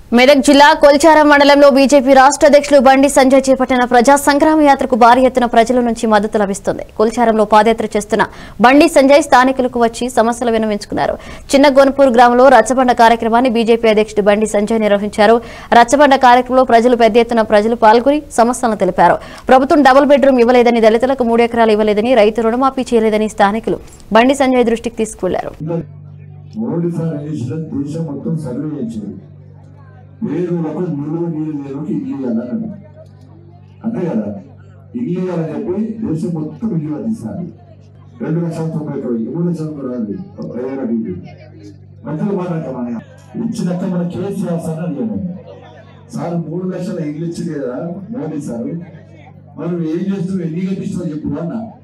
మెదక్ జిల్లా కొల్చారం మండలంలో బీజేపీ రాష్ట్ర అధ్యక్షులు బండి సంజయ్ చేపట్టిన ప్రజా సంగ్రామ యాత్రకు భారీ ఎత్తున ప్రజల నుంచి మద్దతు లభిస్తుంది కొల్చారంలో పాదయాత్ర చేస్తున్న బండి సంజయ్ స్థానికులకు వచ్చి సమస్యలు విన్నవించుకున్నారు చిన్న గోన్పూర్ గ్రామంలో రచ్చబండ కార్యక్రమాన్ని బీజేపీ అధ్యక్షుడు బండి సంజయ్ నిర్వహించారు రచ్చబండ కార్యక్రమంలో ప్రజలు పెద్ద ఎత్తున ప్రజలు పాల్గొని సమస్యలను తెలిపారు ప్రభుత్వం డబుల్ బెడ్రూమ్ ఇవ్వలేదని దళితులకు మూడు ఎకరాలు ఇవ్వలేదని రైతు రుణమాఫీ చేయలేదని స్థానికులు బండి సంజయ్ దృష్టికి తీసుకువెళ్లారు మోడీ సార్ చేసిన దేశం మొత్తం సర్వే చేసింది పేరులకు నిలువ నీరు లేరుకి ఇల్లు ఇవ్వాలని అంతే కదా ఇల్లు ఇవ్వాలని చెప్పి దేశం మొత్తం ఇల్లు తీశారు రెండు లక్షల తొంభై ఒకటి మూడు లక్షల కూడా రాదు ఐదు ఇల్లు మధ్యలో మాట్లాడతాం మన ఇచ్చినాక మన కేసీఆర్ సార్ అడిగాను సార్ మూడు లక్షల ఇల్లు ఇచ్చి కదా మోడీ సార్ మనం ఏం చేస్తున్నావు ఎన్ని కట్టిస్తున్నావు చెప్పు అన్న